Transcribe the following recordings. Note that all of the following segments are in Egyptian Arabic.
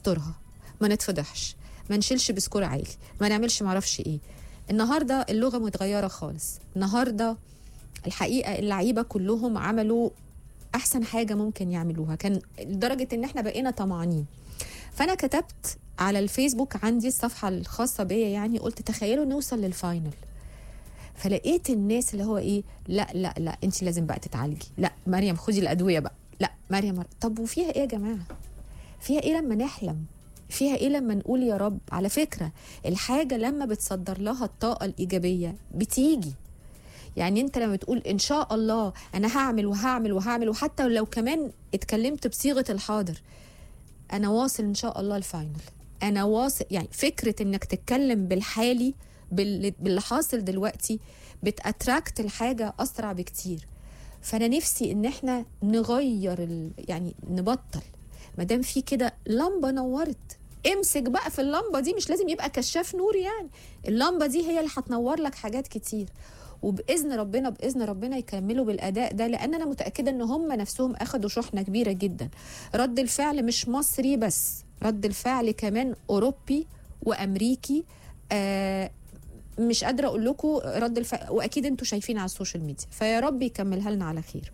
نسترها ما نتفضحش ما نشيلش بسكور عالي ما نعملش معرفش ايه النهارده اللغه متغيره خالص النهارده الحقيقه اللعيبه كلهم عملوا احسن حاجه ممكن يعملوها كان لدرجه ان احنا بقينا طمعانين فانا كتبت على الفيسبوك عندي الصفحه الخاصه بيا يعني قلت تخيلوا نوصل للفاينل فلقيت الناس اللي هو ايه لا لا لا انت لازم بقى تتعالجي لا مريم خدي الادويه بقى لا مريم طب وفيها ايه يا جماعه فيها ايه لما نحلم فيها ايه لما نقول يا رب على فكره الحاجه لما بتصدر لها الطاقه الايجابيه بتيجي يعني انت لما تقول ان شاء الله انا هعمل وهعمل وهعمل وحتى لو كمان اتكلمت بصيغه الحاضر انا واصل ان شاء الله الفاينل انا واصل يعني فكره انك تتكلم بالحالي بال- باللي حاصل دلوقتي بتاتراكت الحاجه اسرع بكتير فانا نفسي ان احنا نغير ال... يعني نبطل ما دام في كده لمبه نورت امسك بقى في اللمبه دي مش لازم يبقى كشاف نور يعني اللمبه دي هي اللي هتنور لك حاجات كتير وباذن ربنا باذن ربنا يكملوا بالاداء ده لان انا متاكده ان هم نفسهم اخدوا شحنه كبيره جدا رد الفعل مش مصري بس رد الفعل كمان اوروبي وامريكي آه مش قادره اقول لكم رد الفعل واكيد انتوا شايفين على السوشيال ميديا فيا رب يكملها لنا على خير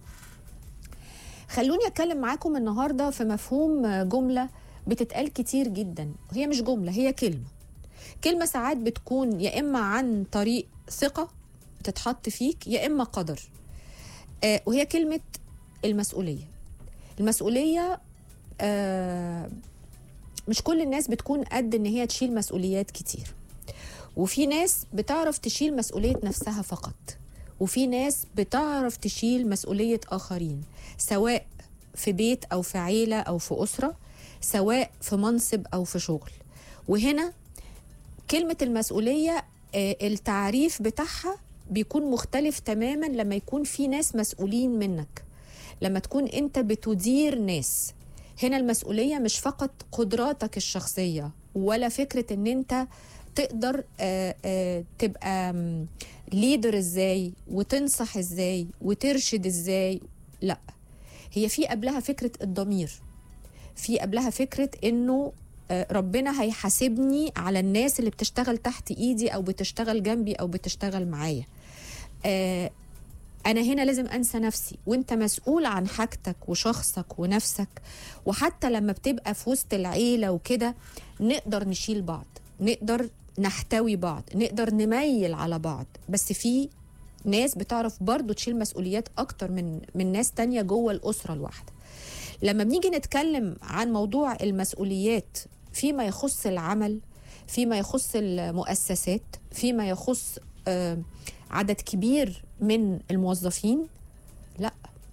خلوني اتكلم معاكم النهارده في مفهوم جمله بتتقال كتير جدا هي مش جمله هي كلمه كلمه ساعات بتكون يا اما عن طريق ثقه تتحط فيك يا اما قدر آه وهي كلمه المسؤوليه المسؤوليه آه مش كل الناس بتكون قد ان هي تشيل مسؤوليات كتير وفي ناس بتعرف تشيل مسؤوليه نفسها فقط وفي ناس بتعرف تشيل مسؤوليه اخرين سواء في بيت او في عيله او في اسره سواء في منصب او في شغل وهنا كلمه المسؤوليه آه، التعريف بتاعها بيكون مختلف تماما لما يكون في ناس مسؤولين منك لما تكون انت بتدير ناس هنا المسؤولية مش فقط قدراتك الشخصية ولا فكرة ان انت تقدر آه، آه، تبقى ليدر ازاي وتنصح ازاي وترشد ازاي لا هي في قبلها فكرة الضمير في قبلها فكرة انه آه، ربنا هيحاسبني على الناس اللي بتشتغل تحت ايدي او بتشتغل جنبي او بتشتغل معايا آه، انا هنا لازم انسى نفسي وانت مسؤول عن حاجتك وشخصك ونفسك وحتى لما بتبقى في وسط العيله وكده نقدر نشيل بعض نقدر نحتوي بعض نقدر نميل على بعض بس في ناس بتعرف برضو تشيل مسؤوليات اكتر من من ناس تانية جوه الاسره الواحده لما بنيجي نتكلم عن موضوع المسؤوليات فيما يخص العمل فيما يخص المؤسسات فيما يخص آه، عدد كبير من الموظفين لا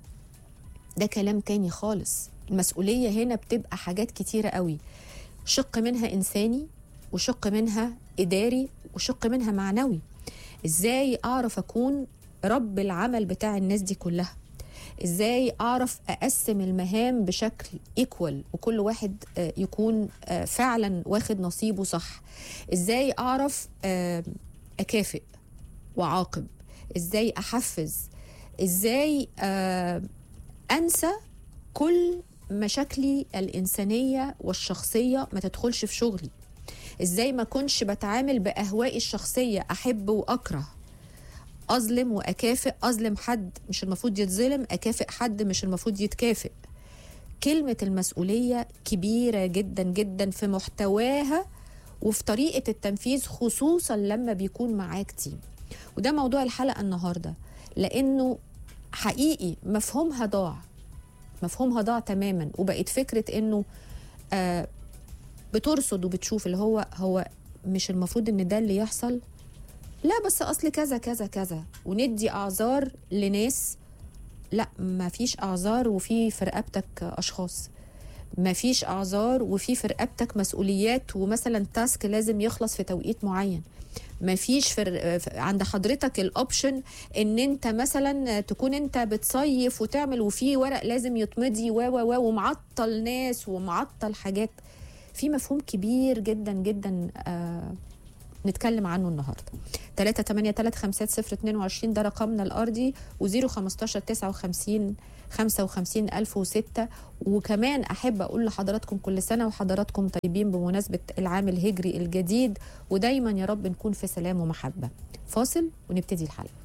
ده كلام تاني خالص المسؤولية هنا بتبقى حاجات كتيرة قوي شق منها إنساني وشق منها إداري وشق منها معنوي إزاي أعرف أكون رب العمل بتاع الناس دي كلها ازاي اعرف اقسم المهام بشكل ايكوال وكل واحد آه، يكون آه، فعلا واخد نصيبه صح ازاي اعرف آه، اكافئ واعاقب ازاي احفز ازاي آه، انسى كل مشاكلي الانسانيه والشخصيه ما تدخلش في شغلي ازاي ما كنش بتعامل باهوائي الشخصيه احب واكره اظلم واكافئ اظلم حد مش المفروض يتظلم اكافئ حد مش المفروض يتكافئ كلمه المسؤوليه كبيره جدا جدا في محتواها وفي طريقه التنفيذ خصوصا لما بيكون معاك تيم وده موضوع الحلقه النهارده لانه حقيقي مفهومها ضاع مفهومها ضاع تماما وبقت فكره انه آه بترصد وبتشوف اللي هو هو مش المفروض ان ده اللي يحصل لا بس اصل كذا كذا كذا وندي اعذار لناس لا ما فيش اعذار وفي في رقبتك اشخاص ما فيش اعذار وفي في رقبتك مسؤوليات ومثلا تاسك لازم يخلص في توقيت معين ما فيش في عند حضرتك الاوبشن ان انت مثلا تكون انت بتصيف وتعمل وفي ورق لازم يتمضي و و و ومعطل ناس ومعطل حاجات في مفهوم كبير جدا جدا آه نتكلم عنه النهارده 3 8 3 5 0 22 ده رقمنا الارضي و0 15 59 55 1006 وكمان احب اقول لحضراتكم كل سنه وحضراتكم طيبين بمناسبه العام الهجري الجديد ودايما يا رب نكون في سلام ومحبه فاصل ونبتدي الحلقه